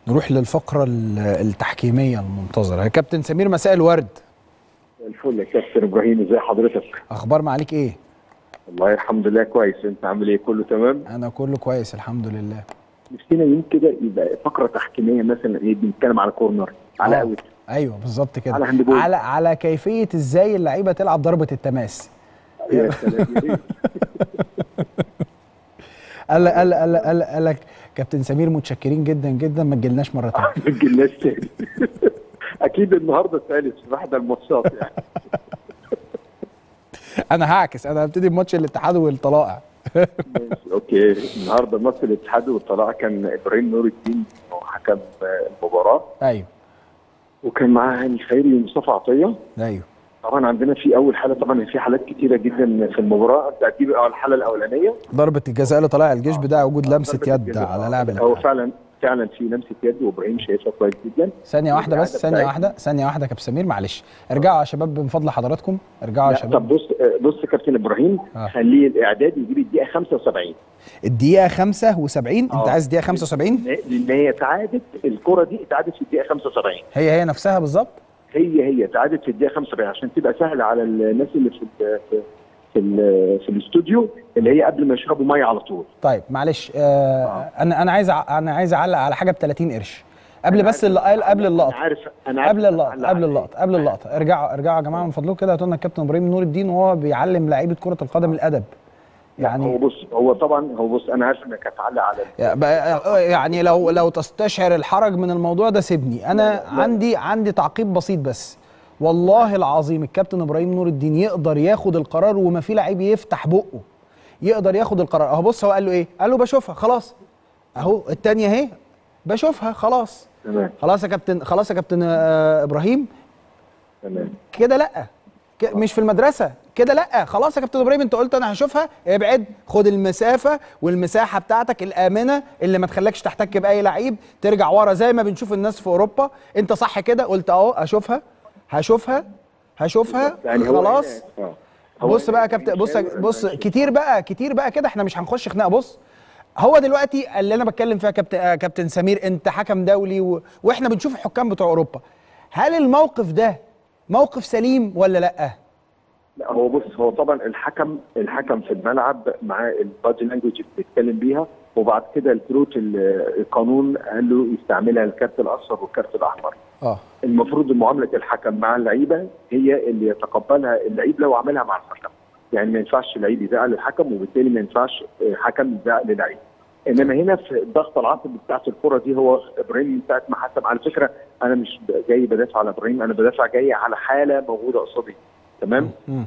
نروح للفقره ال- التحكيميه المنتظره يا كابتن سمير مساء الورد الفل يا كابتن ابراهيم ازي حضرتك اخبار معاليك ايه والله الحمد لله كويس انت عامل ايه كله تمام انا كله كويس الحمد لله نفسنا يوم كده يبقى فقره تحكيميه مثلا ايه بنتكلم على كورنر على آه. اوت ايوه بالظبط كده على هاندبول. على على كيفيه ازاي اللعيبه تلعب ضربه التماس يا سلام يا ريت. قال لك قال قال قال, قال لك كابتن سمير متشكرين جدا جدا ما تجيلناش مره تانيه ما تجيلناش تاني اكيد النهارده الثالث في واحده الماتشات يعني انا هعكس انا هبتدي بماتش الاتحاد والطلائع ماشي اوكي النهارده ماتش الاتحاد والطلائع كان ابراهيم نور الدين هو حكم آه، المباراه ايوه وكان معاه هاني خيري ومصطفى عطيه ايوه طبعا عندنا في اول حاله طبعا في حالات كتيره جدا في المباراه انت هتجيب الحاله الاولانيه ضربه الجزاء اللي طلع الجيش بدا وجود لمسه ضربة يد الجزاء. على لاعب هو الاتحاد فعلا فعلا في لمسه يد وابراهيم شايفها كويس جدا ثانيه واحده بس الإعادة ثانيه بتاعتها. واحده ثانيه واحده يا كابتن سمير معلش ارجعوا يا شباب من فضل حضراتكم ارجعوا يا لا، شباب طب بص بص كابتن ابراهيم آه. خليه الاعداد يجيب الدقيقه 75 الدقيقه 75 انت آه. عايز الدقيقه 75 لان هي اتعادت الكره دي اتعادت في الدقيقه 75 هي هي نفسها بالظبط هي هي اتعادت في الدقيقه 75 عشان تبقى سهله على الناس اللي في ال في في, ال في الاستوديو اللي هي قبل ما يشربوا ميه على طول طيب معلش آه انا انا عايز أع- انا عايز اعلق على حاجه ب 30 قرش قبل بس اللي قال قبل انا اللقطه عارف انا عارف قبل اللقطه أنا قبل عارف. اللقطه قبل اللقطه ارجعوا ارجعوا يا جماعه من فضلكم كده هاتوا لنا الكابتن ابراهيم نور الدين وهو بيعلم لعيبه كره القدم الادب هو يعني بص هو طبعا هو بص انا عارف انك هتعلق على يعني لو لو تستشعر الحرج من الموضوع ده سيبني انا عندي عندي تعقيب بسيط بس والله العظيم الكابتن ابراهيم نور الدين يقدر ياخد القرار وما في لعيب يفتح بقه يقدر ياخد القرار اهو بص هو قال له ايه قال له بشوفها خلاص اهو التانية اهي بشوفها خلاص تمام خلاص يا كابتن خلاص يا كابتن آه، ابراهيم تمام كده لا ك- مش في المدرسه كده لا خلاص يا كابتن ابراهيم انت قلت انا هشوفها ابعد خد المسافه والمساحه بتاعتك الامنه اللي ما تخليكش تحتك باي لعيب ترجع ورا زي ما بنشوف الناس في اوروبا انت صح كده قلت اهو اشوفها هشوفها هشوفها يعني هو خلاص هنا- آه. هو بص هنا بقى يا كابتن بص بيشاور إن بص أنا كتير بقى كتير بقى كده احنا مش هنخش خناقه بص هو دلوقتي اللي انا بتكلم فيها كابتن آه كابتن سمير انت حكم دولي و... واحنا بنشوف الحكام بتوع اوروبا هل الموقف ده موقف سليم ولا لا لا هو بص هو طبعا الحكم الحكم في الملعب معاه البادي لانجوج اللي بيتكلم بيها وبعد كده الكروت ال- القانون قال له يستعملها الكارت الاصفر والكارت الاحمر اه المفروض معامله الحكم مع اللعيبه هي اللي يتقبلها اللعيب لو عملها مع الحكم يعني ما ينفعش لعيب يزعل الحكم وبالتالي ما ينفعش آه، حكم يزعل للعيب انما هنا في الضغط العصبي بتاعت الكره دي هو ابراهيم من ساعه ما حسب على فكره انا مش جاي بدافع على ابراهيم انا بدافع جاي على حاله موجوده قصادي تمام مم.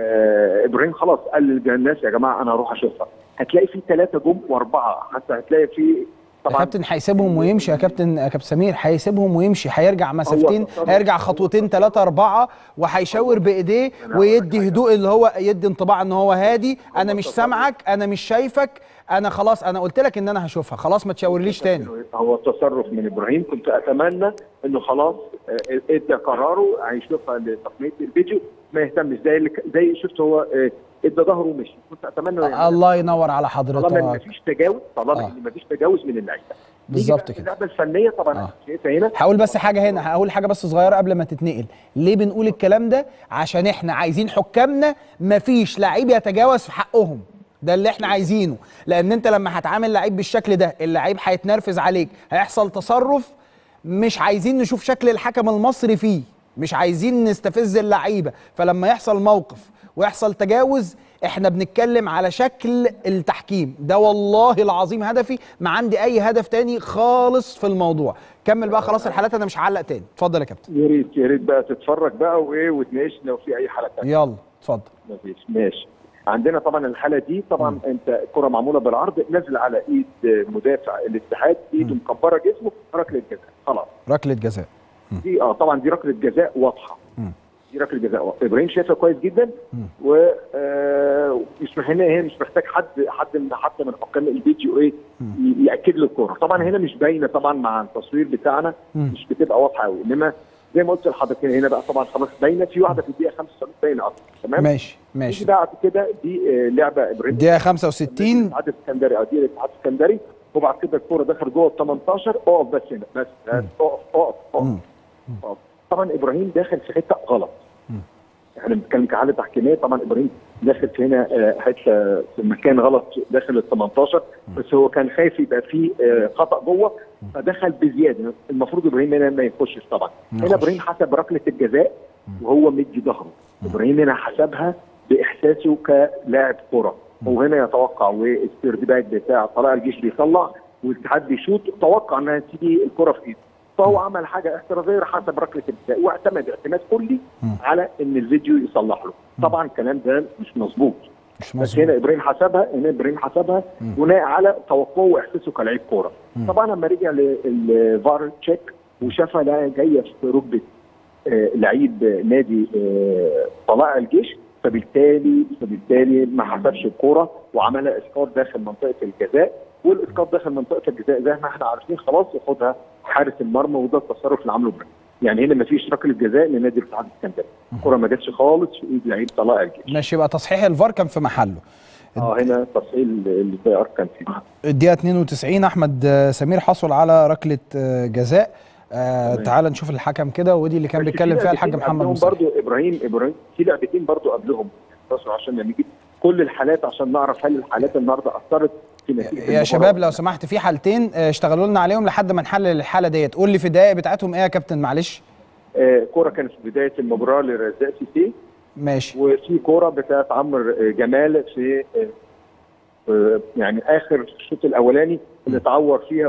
آه ابراهيم خلاص قال للناس يا جماعه انا هروح اشوفها هتلاقي في ثلاثه جم واربعه حتى هتلاقي في يا كابتن هيسيبهم ويمشي يا كابتن يا كابتن سمير هيسيبهم ويمشي هيرجع مسافتين تصرف. هيرجع خطوتين ثلاثة أربعة وهيشاور بإيديه أنا ويدي هقول لك هدوء اللي هو يدي انطباع إن هو هادي أنا مش تصرف. سامعك أنا مش شايفك أنا خلاص أنا قلت لك إن أنا هشوفها خلاص ما تشاورليش تاني هو تصرف من ابراهيم كنت اتمنى انه خلاص آه، ادى قراره هيشوفها لتقنيه الفيديو ما يهتمش زي اللي ك- زي شفت هو آه، ادى ظهره ومشي كنت اتمنى يعني الله ينور على طالما ان حضرتك مفيش تجاوز طالما آه. ان مفيش تجاوز من اللعيبه نيجي بالظبط بقى كده. اللعبه الفنيه طبعا آه. انا شايفها هنا هقول بس حاجة هنا هقول حاجة بس صغيرة قبل ما تتنقل ليه بنقول الكلام ده عشان احنا عايزين حكامنا مفيش لعيب يتجاوز في حقهم ده اللي احنا عايزينه لان انت لما هتعامل لعيب بالشكل ده اللعيب هيتنرفز عليك هيحصل تصرف مش عايزين نشوف شكل الحكم المصري فيه مش عايزين نستفز اللعيبة فلما يحصل موقف ويحصل تجاوز احنا بنتكلم على شكل التحكيم ده والله العظيم هدفي ما عندي اي هدف تاني خالص في الموضوع كمل بقى خلاص الحالات انا مش هعلق تاني اتفضل يا كابتن يا ريت يا ريت بقى تتفرج بقى وايه وتناقش لو في اي حاله ثانيه يلا اتفضل مفيش ماشي عندنا طبعا الحاله دي طبعا انت الكره معموله بالعرض نازله على ايد مدافع الاتحاد ايده مكبره جسمه ركله جزاء خلاص ركله جزاء دي اه طبعا دي ركله جزاء واضحه مم. دي ركله جزاء واضحه ابراهيم شايفها كويس جدا و آه، مش هنا هي مش محتاج حد حد من حتى من حكام الفيديو ايه ي- ياكد له الكوره طبعا هنا مش باينه طبعا مع التصوير بتاعنا مم. مش بتبقى واضحه قوي انما زي ما قلت لحضرتك هنا بقى طبعا خلاص باينه في واحده في الدقيقه 75 باينه اكتر تمام ماشي دي ماشي بعد كده دي آه، لعبه ابراهيم دقيقه 65 الاتحاد السكندري اه دي الاتحاد السكندري وبعد كده الكوره دخل جوه ال 18 اقف بس هنا بس بس اقف اقف مم. اقف اقف. طبعا ابراهيم داخل في حته غلط احنا بنتكلم كحاله تحكيميه طبعا ابراهيم داخل في هنا آه، حته في مكان غلط داخل ال 18 بس هو كان خايف يبقى فيه آه، خطا جوه فدخل بزياده المفروض ابراهيم هنا ما يخشش طبعا ما هنا يخش. ابراهيم حسب ركله الجزاء وهو مدي ظهره ابراهيم هنا حسبها باحساسه كلاعب كره هو هنا يتوقع والاسترداد بتاع طلائع الجيش بيطلع والاتحاد بيشوط توقع انها تيجي الكره في ايده فهو عمل حاجه احترازيه حسب ركله الجزاء واعتمد اعتماد كلي على ان الفيديو يصلح له طبعا الكلام ده مش مظبوط مش بس مظبوط هنا ابراهيم حسبها هنا ابراهيم حسبها بناء على توقعه واحساسه كلاعب كوره طبعا لما رجع للفار تشيك وشافها لا جايه في ركبه آه، لعيب نادي آه، طلائع الجيش فبالتالي فبالتالي ما حسبش الكوره وعملها اسقاط داخل منطقه الجزاء والاسقاط داخل منطقه الجزاء زي ما احنا عارفين خلاص ياخدها حارس المرمى وده التصرف اللي عمله ابراهيم يعني هنا ما فيش ركله جزاء لنادي الاتحاد الاسكندري الكوره ما جاتش خالص في ايد لعيب طلائع الجيش ماشي يبقى تصحيح الفار كان في محله اه هنا تصحيح اللي في اركان فيه الدقيقة 92 أحمد آه، سمير حصل على ركلة آه، جزاء آه تمام. تعال نشوف الحكم كده ودي اللي كان بس في بيتكلم فيها الحاج لعبتين محمد قبلهم مصطفى برضو ابراهيم ابراهيم في لعبتين برضو قبلهم بس عشان لما نجيب كل الحالات عشان نعرف هل الحالات النهارده اثرت في نتيجه يا المباراة شباب ولا لو لا. سمحت في حالتين آه، اشتغلوا لنا عليهم لحد ما نحلل الحالة ديت قول لي في الدقائق بتاعتهم ايه يا كابتن معلش آه كوره كانت في بدايه المباراه لرزاق سيسي ماشي وفي كوره بتاعت عمرو آه، جمال في آه، آه، يعني اخر الشوط الاولاني اللي اتعور فيها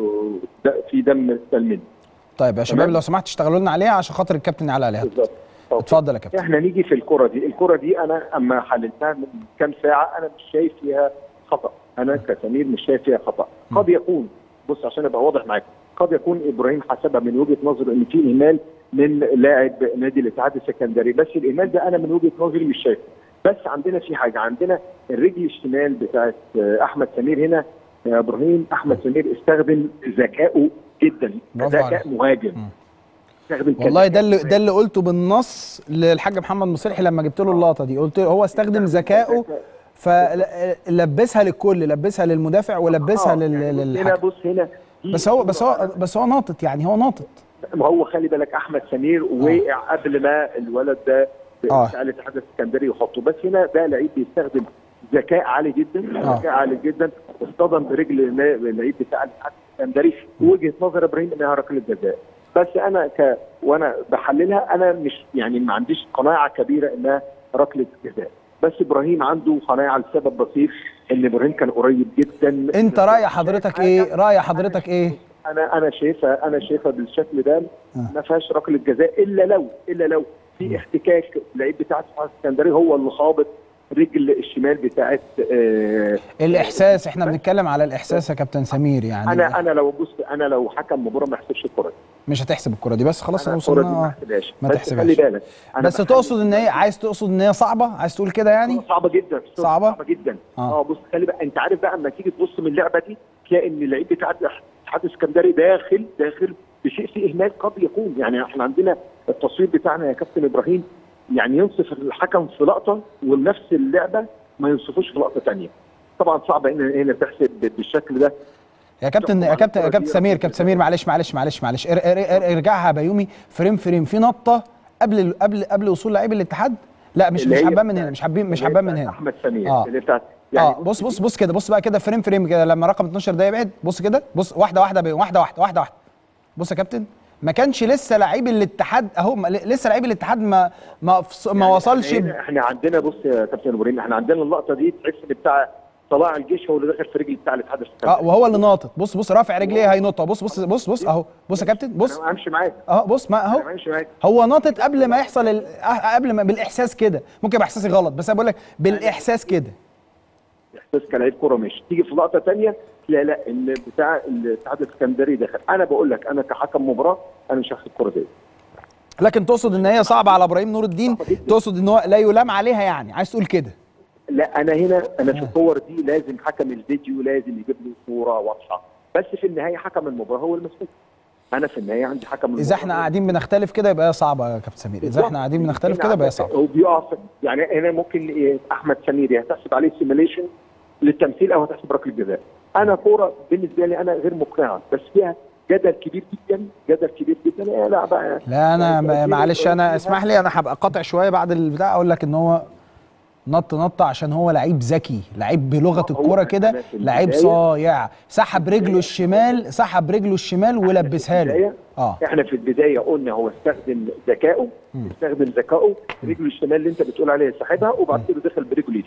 وفي دم سلمين طيب يا شباب تمام. لو سمحت اشتغلوا لنا عليها عشان خاطر الكابتن يعلى عليها بالظبط اتفضل يا كابتن احنا نيجي في الكره دي الكره دي انا اما حللتها من كام ساعه انا مش شايف فيها خطا انا كسمير مش شايف فيها خطا قد يكون بص عشان ابقى واضح معاك قد يكون ابراهيم حسبها من وجهه نظره ان في اهمال من لاعب نادي الاتحاد السكندري بس الاهمال ده انا من وجهه نظري مش شايفه بس عندنا في حاجه عندنا الرجل الشمال بتاعت آه، احمد سمير هنا يا ابراهيم احمد سمير استخدم ذكائه جدا برافو ذكاء عليك. مهاجم استخدم والله ده اللي كذكاء ده اللي قلته بالنص للحاج محمد مصلحي لما جبت له اللقطه دي قلت له هو استخدم ذكائه فلبسها للكل لبسها للمدافع ولبسها آه، لل- يعني بص هنا للحكم بص هنا دي بس هو بس هو بس هو ناطط يعني هو ناطط ما هو خلي بالك احمد سمير وقع قبل ما الولد ده آه. بتاع الاتحاد السكندري يحطه بس هنا ده لعيب بيستخدم ذكاء عالي جدا آه. ذكاء عالي جدا اصطدم برجل نا- اللعيب بتاع الاتحاد السكندري وجهه نظر ابراهيم انها ركله جزاء بس انا ك وانا بحللها انا مش يعني ما عنديش قناعه كبيره انها ركله جزاء بس ابراهيم عنده قناعه لسبب بسيط ان ابراهيم كان قريب جدا انت راي حضرتك ايه راي حضرتك ايه انا انا شايفها انا شايفها بالشكل ده ما فيهاش ركله جزاء الا لو الا لو في احتكاك لعيب بتاع الاتحاد السكندري هو اللي خابط رجل الشمال بتاعت آه الاحساس احنا بنتكلم على الاحساس يا كابتن سمير يعني انا انا لو بص انا لو حكم مباراه ما احسبش الكره دي مش هتحسب الكره دي بس خلاص أنا الكرة دي ما وصلنا احسبهاش ما بس تحسبهاش. خلي بالك أنا بس بحلل- تقصد ان هي عايز تقصد ان هي صعبه عايز تقول كده يعني صعبه جدا صعبة؟ صعبه جدا آه. اه, بص خلي بقى انت عارف بقى اما تيجي تبص من اللعبه دي تلاقي ان اللعيب بتاع الاتحاد السكندري داخل داخل بشيء فيه اهمال قد يكون يعني احنا عندنا التصوير بتاعنا يا كابتن ابراهيم يعني ينصف الحكم في لقطه ونفس اللعبه ما ينصفوش في لقطه ثانيه طبعا صعب ان هنا تحسب بالشكل ده يا كابتن يا كابتن يا كابتن سمير كابتن سمير معلش معلش معلش معلش ار- ار- ار- ارجعها يا بيومي فريم فريم في نطه قبل قبل قبل وصول لعيب الاتحاد لا مش اللي مش هي حبان من بتاعت- هنا مش حابين مش اللي هي حبان من بتاعت هنا احمد سمير آه. اللي بتاعت اه بص بص بص كده بص بقى كده فريم فريم كده لما رقم 12 ده يبعد بص كده بص واحده واحده بي- واحده واحده واحده واحده بص يا كابتن ما كانش لسه لعيب الاتحاد اهو ما- لسه لعيب الاتحاد ما ما فص- ما يعني وصلش احنا, احنا عندنا بص يا كابتن ابراهيم احنا عندنا اللقطه دي تحس ان بتاع طلائع الجيش هو اللي دخل في رجل بتاع الاتحاد السكندري اه وهو اللي ناطط بص بص رافع رجليه هينطها بص بص بص بص اهو بص يا كابتن بص انا همشي معاك اهو بص ما اهو انا همشي معاك هو ناطط قبل ما يحصل ال... أه- قبل ما بالاحساس كده ممكن يبقى احساسي غلط بس انا بقول لك بالاحساس كده احساس كلاعب كوره ماشي تيجي في لقطه ثانيه لا لا ان بتاع الاتحاد السكندري دخل انا بقول لك انا كحكم مباراه انا مش هاخد الكوره دي لكن تقصد ان هي صعبه على ابراهيم نور الدين تقصد ان هو لا يلام عليها يعني عايز تقول كده لا انا هنا انا في الكور دي لازم حكم الفيديو لازم يجيب لي صوره واضحه بس في النهايه حكم المباراه هو المسؤول انا في النهايه عندي حكم المباراه اذا احنا قاعدين بنختلف كده يبقى هي صعبه يا كابتن سمير اذا احنا قاعدين بنختلف كده يبقى هي صعبه هو بيقف يعني هنا ممكن إيه، احمد سمير يا هتحسب عليه سيميليشن للتمثيل او هتحسب ركله جزاء انا كوره بالنسبه لي انا غير مقنعه بس فيها جدل كبير جدا جدل كبير جدا يا لا بقى لا انا يعني م- معلش انا فيها- اسمح لي انا هبقى قاطع شويه بعد البتاع اقول لك ان هو نط نط عشان هو لعيب ذكي لعيب بلغه هو الكوره كده أنا في لعيب البداية- صايع سحب رجله الشمال سحب رجله الشمال ولبسها له البداية اه احنا في البدايه قلنا هو استخدم ذكائه استخدم ذكائه رجله الشمال اللي انت بتقول عليها سحبها وبعد كده دخل برجله اليمين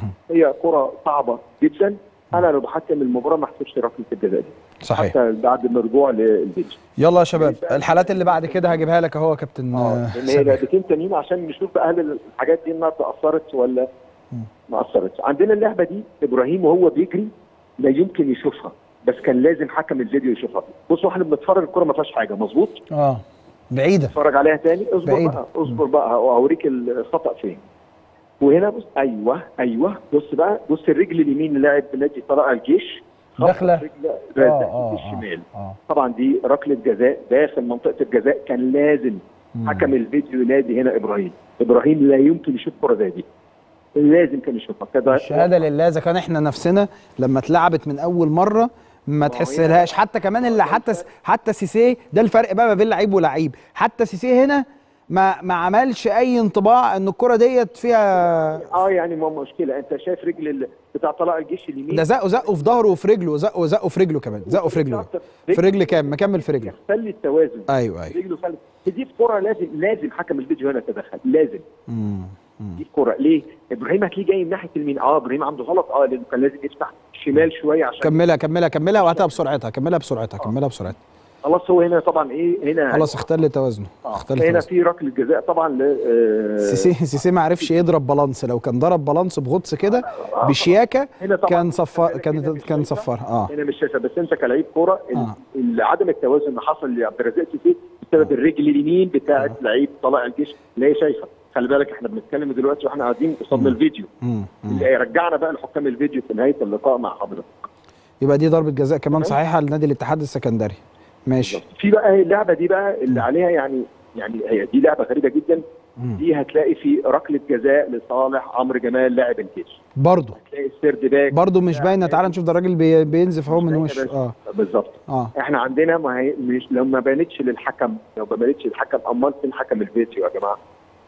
هي كره صعبه جدا انا لو بحكم المباراه ما احسبش ركله الجزاء دي صحيح حتى بعد الرجوع للفيديو يلا يا شباب الحالات اللي بعد كده هجيبها لك اهو يا كابتن آه، لان هي سمير. لعبتين تانيين عشان نشوف بقى هل الحاجات دي النهارده اثرت ولا ما اثرتش عندنا اللعبه دي ابراهيم وهو بيجري لا يمكن يشوفها بس كان لازم حكم الفيديو يشوفها بصوا احنا بنتفرج الكره ما فيهاش حاجه مظبوط اه بعيده اتفرج عليها تاني اصبر بعيدة. بقى اصبر بقى اوريك الخطا فين وهنا بص ايوه ايوه بص بقى بص الرجل اليمين لاعب نادي طلائع الجيش خبط داخلة. رجل آه، رازق آه، الشمال اه طبعا دي ركله جزاء داخل منطقه الجزاء كان لازم حكم الفيديو ينادي هنا ابراهيم ابراهيم لا يمكن يشوف كره زي دي لازم كان يشوفها كده الشهاده لله اذا كان احنا نفسنا لما اتلعبت من اول مره ما تحس هي- لهاش حتى كمان اللي حتى حتى سيسيه ده الفرق بقى ما بين لعيب ولعيب حتى سيسيه هنا ما ما عملش اي انطباع ان الكره ديت فيها اه يعني ما مشكله انت شايف رجل ال- بتاع طلائع الجيش اليمين ده زقه زقه في ظهره وفي رجله زقه زقه في رجله كمان زقه في رجله في رجل كام مكمل في رجله خلي التوازن ايوه ايوه رجله خلي دي في كره لازم لازم حكم الفيديو هنا يتدخل لازم مم. مم. دي الكره ليه؟ ابراهيم هتلاقيه جاي من ناحيه اليمين اه ابراهيم عنده غلط اه لانه كان لازم يفتح شمال شويه عشان كملها كملها كملها وهاتها بسرعتها كملها بسرعتها كملها بسرعتها خلاص هو هنا طبعا ايه هنا خلاص اختل توازنه آه. اختل هنا توازنه في ركله جزاء طبعا ل آه، سيسي سيسي ما عرفش يضرب بالانس لو كان ضرب بالانس بغطس كده بشياكه هنا طبعا كان صفر هنا كان مش كان شايفة. صفرها اه هنا مش شايفه بس انت كلاعب كوره ال- آه. ال- عدم التوازن اللي حصل لعبد الرزاق سيسي بسبب الرجل اليمين بتاعت لعيب طلائع الجيش اللي هي شايفه خلي بالك احنا بنتكلم دلوقتي واحنا قاعدين قصادنا الفيديو مم. مم. اللي يرجعنا بقى لحكام الفيديو في نهايه اللقاء مع حضرتك يبقى دي ضربه جزاء كمان صحيحه لنادي الاتحاد السكندري ماشي في بقى اللعبه دي بقى اللي عليها يعني يعني هي دي لعبه غريبه جدا دي هتلاقي في ركله جزاء لصالح عمرو جمال لاعب الجيش برضه هتلاقي السيرد باك برضه مش باينه تعال نشوف ده الراجل بي- بينزف اهو من وشه اه بالظبط اه احنا عندنا ما هي مش لو ما بانتش للحكم لو ما بانتش للحكم امال فين حكم الفيديو يا جماعه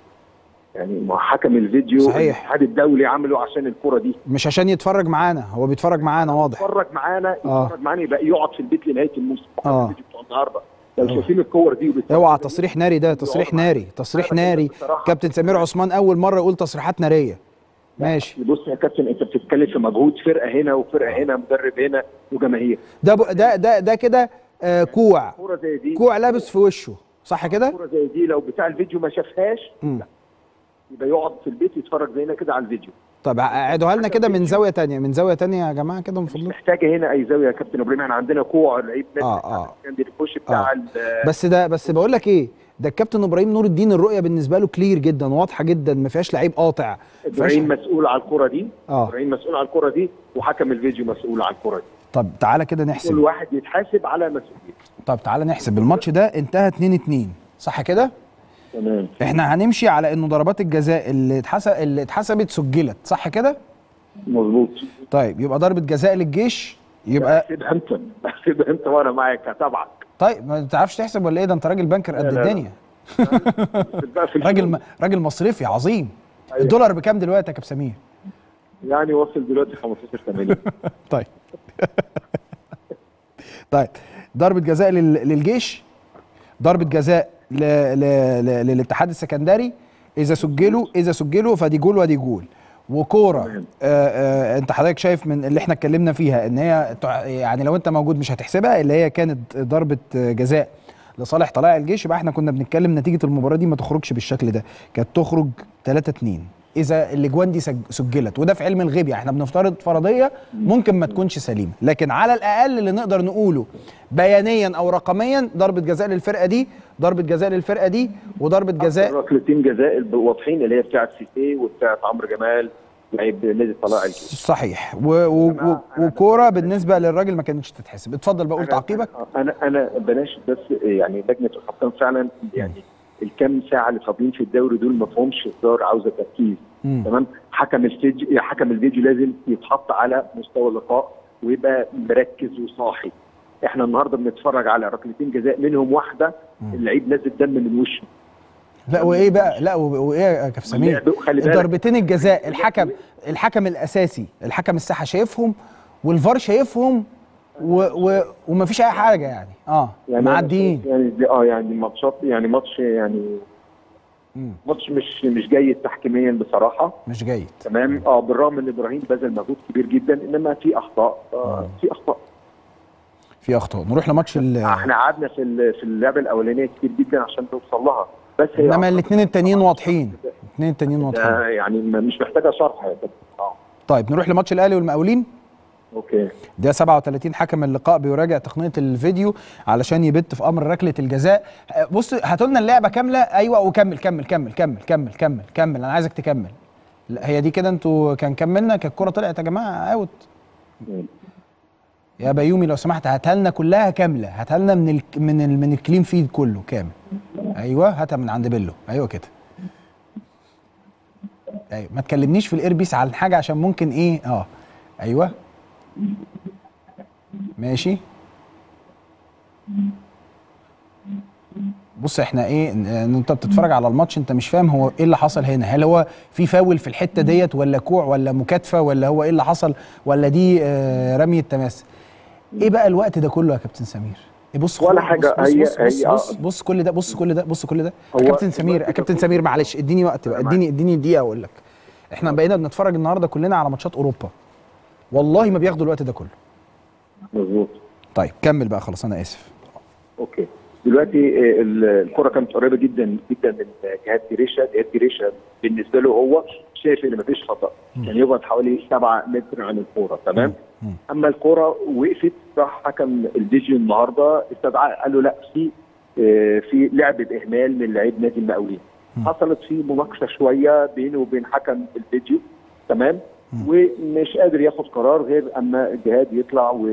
يعني ما حكم الفيديو صحيح. الاتحاد الدولي عمله عشان الكره دي مش عشان يتفرج معانا هو بيتفرج معانا واضح يتفرج معانا آه. يتفرج معانا يبقى يقعد في البيت لنهايه الموسم حكم آه. الفيديو بتوع النهارده لو شايفين الكور دي وبت- اوعى تصريح ناري ده تصريح ناري تصريح ناري كابتن سمير عثمان اول مره يقول تصريحات ناريه ماشي بص يا كابتن انت بتتكلم في مجهود فرقه هنا وفرقه هنا مدرب هنا وجماهير ده ب... ده ده ده كده آه كوع كوره زي دي كوع لابس في وشه صح كده كوره زي دي لو بتاع الفيديو ما شافهاش مم. لا يبقى يقعد في البيت يتفرج زينا كده على الفيديو طب اعيدوها لنا كده من زاويه تانية من زاويه تانية يا جماعه كده من فضلكم محتاجه هنا اي زاويه يا كابتن ابراهيم احنا عندنا كوع لعيب نادي آه، آه. الاسكندري الكوش بتاع آه. ال- بس ده بس بقول لك ايه ده الكابتن ابراهيم نور الدين الرؤيه بالنسبه له كلير جدا واضحه جدا ما فيهاش لعيب قاطع ما فيهاش ابراهيم مسؤول على الكره دي آه. ابراهيم مسؤول على الكره دي وحكم الفيديو مسؤول على الكره دي طب تعالى كده كل نحسب واحد يتحاسب على مسؤوليته طب تعالى نحسب الماتش ده انتهى 2 2 صح كده تمام احنا هنمشي على انه ضربات الجزاء اللي اتحسب اللي اتحسبت سجلت صح كده مظبوط طيب يبقى ضربه جزاء للجيش يبقى احسبها انت احسبها انت وانا معاك هتابعك طيب ما تعرفش تحسب ولا ايه ده انت راجل بنكر قد لا، لا. الدنيا بقى في راجل الفلوس. م... راجل مصرفي عظيم أيوة. الدولار بكام دلوقتي يا كابتن سمير يعني وصل دلوقتي 15 80 طيب طيب ضربة جزاء لل... للجيش ضربة جزاء ل... ل... ل... للاتحاد السكندري إذا سجلوا إذا سجلوا فدي جول ودي جول وكورة تمام. آه آه انت حضرتك شايف من اللي احنا اتكلمنا فيها ان هي تع- يعني لو انت موجود مش هتحسبها اللي هي كانت ضربة آه، جزاء لصالح طلائع الجيش يبقى احنا كنا بنتكلم نتيجة المباراة دي ما تخرجش بالشكل ده كانت تخرج 3 2 اذا الاجوان دي سج- سجلت وده في علم الغيب يعني احنا بنفترض فرضيه ممكن ما تكونش سليمه لكن على الاقل اللي نقدر نقوله بيانيا او رقميا ضربه جزاء للفرقه دي ضربه جزاء للفرقه دي وضربه جزاء ركلتين جزاء واضحين اللي هي بتاعت سيسي وبتاعت عمرو جمال لعيب نادي طلائع الجيش صحيح و و و وكوره بالنسبه للراجل ما كانتش تتحسب اتفضل بقول تعقيبك انا انا بلاش بس يعني لجنه الحكام فعلا يعني الكام ساعه اللي فاضلين في الدوري دول ما فيهمش هزار عاوزه تركيز مم. تمام حكم الفيديو حكم الفيديو لازم يتحط على مستوى اللقاء ويبقى مركز وصاحي احنا النهارده بنتفرج على ركلتين جزاء منهم واحده اللعيب نازل دم من وشه لا وايه بقى لا و- وايه يا كابتن سمير اللعب- خلي بالك. ضربتين الجزاء الحكم الحكم الاساسي الحكم الساحه شايفهم والفار شايفهم و و ومفيش اي حاجه يعني اه يعني معديين يعني دي- اه يعني ماتشات يعني ماتش يعني مم. ماتش مش مش جيد تحكيميا بصراحه مش جيد تمام اه بالرغم ان ابراهيم بذل مجهود كبير جدا انما في اخطاء آه في اخطاء في اخطاء نروح لماتش ال احنا قعدنا في ال- في اللعبه الاولانيه كتير جدا عشان نوصل لها بس هي انما أخطاء. الاثنين التانيين واضحين الاثنين التانيين واضحين ده يعني ما- مش محتاجه شرح يا كابتن اه طيب نروح لماتش الاهلي والمقاولين اوكي ده 37 حكم اللقاء بيراجع تقنيه الفيديو علشان يبت في امر ركله الجزاء آه، بص هاتوا لنا اللعبه كامله ايوه وكمل كمل كمل كمل كمل كمل كمل انا عايزك تكمل لا هي دي كده انتوا كان كملنا كانت الكره طلعت يا جماعه اوت يا بيومي لو سمحت هاتها لنا كلها كامله هاتها لنا من ال من ال من الكلين فيد كله كامل ايوه هاتها من عند بيلو ايوه كده ايوه ما تكلمنيش في الايربيس عن حاجه عشان ممكن ايه اه ايوه ماشي بص احنا ايه ان ان انت بتتفرج على الماتش انت مش فاهم هو ايه اللي حصل هنا هل هو في فاول في الحته ديت ولا كوع ولا مكاتفه ولا هو ايه اللي حصل ولا دي آه رمي التماس ايه بقى الوقت ده كله يا كابتن سمير إيه بص ولا بص- حاجة، بص هي- بص بص, هي- بص, بص كل ده بص كل ده بص كل ده هو يا كابتن سمير يا الوقت ده كابتن كله- سمير معلش اديني وقت بقى أنا اديني اديني دقيقه اقول لك احنا بقينا بنتفرج النهارده كلنا على ماتشات اوروبا والله ما بياخدوا الوقت ده كله مظبوط طيب كمل بقى خلاص انا اسف اوكي دلوقتي آه، ال- الكره كانت قريبه جدا جدا من جهاد جريشا جهاد جريشا بالنسبه له هو شايف ان مفيش خطا يعني يقعد حوالي 7 متر عن الكوره تمام مم. اما الكوره وقفت راح حكم الفيديو النهارده استدعى قال له لا في آه، في لعب باهمال من لعيب نادي المقاولين حصلت في مناقشه شويه بينه وبين حكم الفيديو تمام ومش قادر ياخد قرار غير اما الجهاد يطلع و...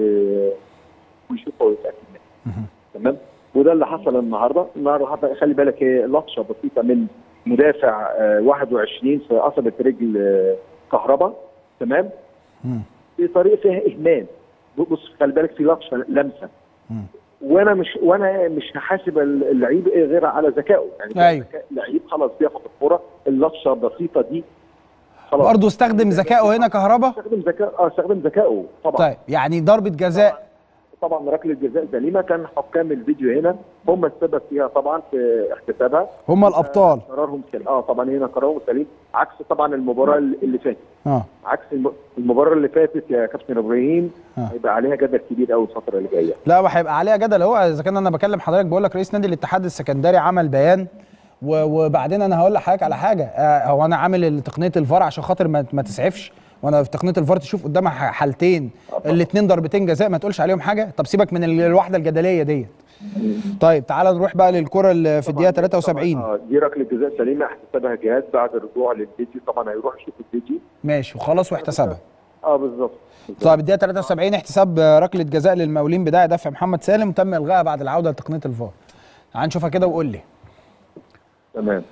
ويشوفه ويتاكد منه تمام وده اللي حصل النهارده النهارده حتى خلي بالك هي لطشه بسيطه من مدافع آه 21 في قصبه رجل آه كهربا تمام مم. بطريقه فيها اهمال بص خلي بالك في لطشه لمسه مم. وانا مش وانا مش هحاسب اللعيب إيه غير على ذكائه يعني أيوة. ذكاء لعيب خلاص بياخد الكوره اللطشه البسيطه دي خلاص برضه استخدم ذكائه هنا كهربا استخدم ذكاء اه استخدم ذكائه طبعا طيب يعني ضربه جزاء طبعا ركله جزاء سليمه كان حكام الفيديو هنا هم السبب فيها طبعا في احتسابها هم الابطال قرارهم سليم اه طبعا هنا قرارهم سليم عكس طبعا المباراه اللي فاتت اه عكس الم- المباراه اللي فاتت يا كابتن ابراهيم آه. هيبقى عليها جدل كبير قوي الفتره اللي جايه لا وهيبقى عليها جدل هو اذا كان انا بكلم حضرتك بقول لك رئيس نادي الاتحاد السكندري عمل بيان و- وبعدين انا هقول لحضرتك على حاجه آه، هو انا عامل تقنيه الفار عشان خاطر ما, ما تسعفش وانا في تقنيه الفار تشوف قدامها ح- حالتين الاثنين ضربتين جزاء ما تقولش عليهم حاجه طب سيبك من ال- الواحده الجدليه ديت طيب تعال نروح بقى للكره اللي في الدقيقه 73 آه دي ركله جزاء سليمه احتسبها جهاز بعد الرجوع للفيديو طبعا هيروح يشوف الفيديو ماشي وخلاص واحتسبها اه بالظبط بالظبط. طيب الدقيقه 73 احتساب ركله جزاء للمقاولين بدايه دفع محمد سالم تم الغائها بعد العوده لتقنيه الفار تعال نشوفها كده وقول لي تمام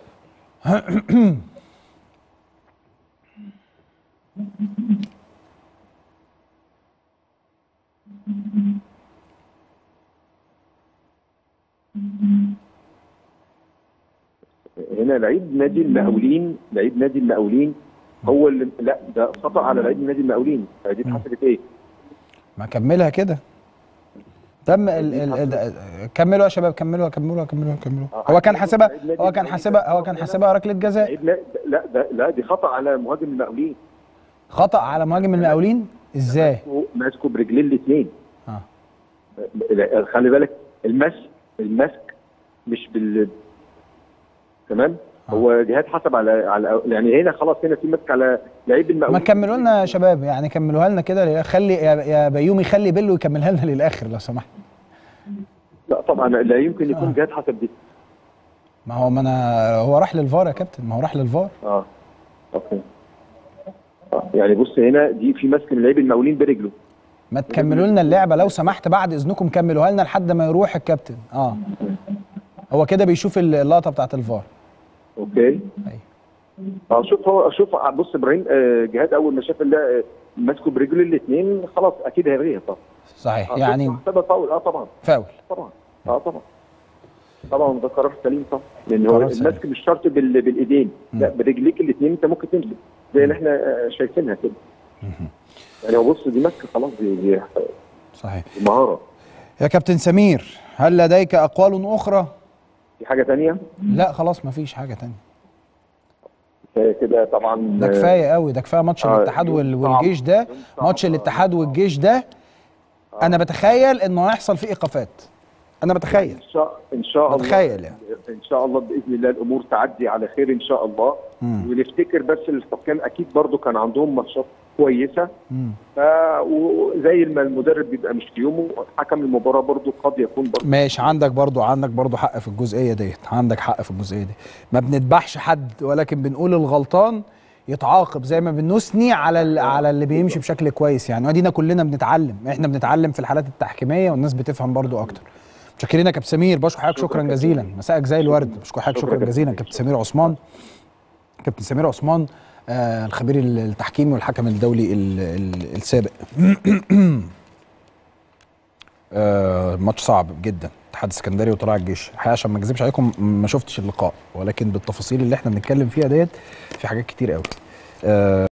هنا لعيب نادي المقاولين لعيب نادي المقاولين هو اللي لا ده خطا على لعيب نادي المقاولين دي اتحسبت ايه؟ ما كملها كده تم ال ال ال كملوا يا شباب كملوا كملوا كملوا كملوا هو كان حاسبها هو كان حاسبها هو كان حاسبها ركله جزاء لعيب لا لا ده لا دي خطا على مهاجم المقاولين خطا على مهاجم المقاولين ازاي ماسكه- ماسكه برجلين الاثنين اه لا، خلي بالك المس المسك مش بال تمام آه. هو جهاد حسب على على يعني هنا خلاص هنا في مسك على لعيب ما المقاولين كملوا لنا يا شباب يعني كملوها لنا كده للآخر. خلي يا, يا بيومي خلي بيلو يكملها لنا للاخر لو سمحت لا طبعا لا يمكن يكون آه. جهاد حسب دي ما هو ما انا هو راح للفار يا كابتن ما هو راح للفار اه اوكي آه. يعني بص هنا دي في مسك من لعيب المقاولين برجله ما تكملوا لنا اللعبه لو سمحت بعد اذنكم كملوها لنا لحد ما يروح الكابتن اه هو كده بيشوف اللقطه بتاعت الفار اوكي ايوه اه شوف هو شوف بص ابراهيم آه، جهاد اول ما شاف الل- ماسكه برجله الاثنين خلاص اكيد هيلغيها طبعا صحيح آه، يعني محسبة فاول اه طبعا فاول طبعا اه طبعا طبعا ده قرار سليم طبعا لان قرار هو سليم. المسك مش شرط بال... بالايدين لا مم. برجليك الاثنين انت ممكن تمسك زي اللي احنا آه، شايفينها كده يعني هو بص دي مسك خلاص دي, دي صحيح مهاره يا كابتن سمير هل لديك اقوال اخرى في حاجه ثانيه لا خلاص مفيش حاجه تانية كده طبعا ده كفايه قوي ده كفايه ماتش آه، الاتحاد يوم وال- صعب. والجيش ده يوم صعب. ماتش الاتحاد والجيش ده انا بتخيل انه هيحصل فيه ايقافات انا بتخيل ان شاء ان شاء الله بتخيل يعني. ان شاء الله باذن الله الامور تعدي على خير ان شاء الله مم. ونفتكر بس الحكام اكيد برضو كان عندهم ماتشات كويسه مم. ف وزي ما المدرب بيبقى مش في يومه حكم المباراه برضو قد يكون برضو ماشي عندك برضو عندك برضو حق في الجزئيه ديت عندك حق في الجزئيه دي ما بنذبحش حد ولكن بنقول الغلطان يتعاقب زي ما بنثني على ال- على اللي بيمشي بشكل كويس يعني ودينا كلنا بنتعلم احنا بنتعلم في الحالات التحكيميه والناس بتفهم برضو اكتر متشكرين يا كابتن سمير بشكر حضرتك شكرا شكرا كابتن. جزيلا مساءك زي الورد بشكر حضرتك شكرا شكرا كابتن. جزيلا كابتن سمير عثمان كابتن سمير عثمان آه الخبير التحكيمي والحكم الدولي ال- ال- السابق آه ماتش صعب جدا اتحاد السكندري وطلائع الجيش الحقيقه عشان ما اكذبش عليكم ما شفتش اللقاء ولكن بالتفاصيل اللي احنا بنتكلم فيها ديت في حاجات كتير قوي آه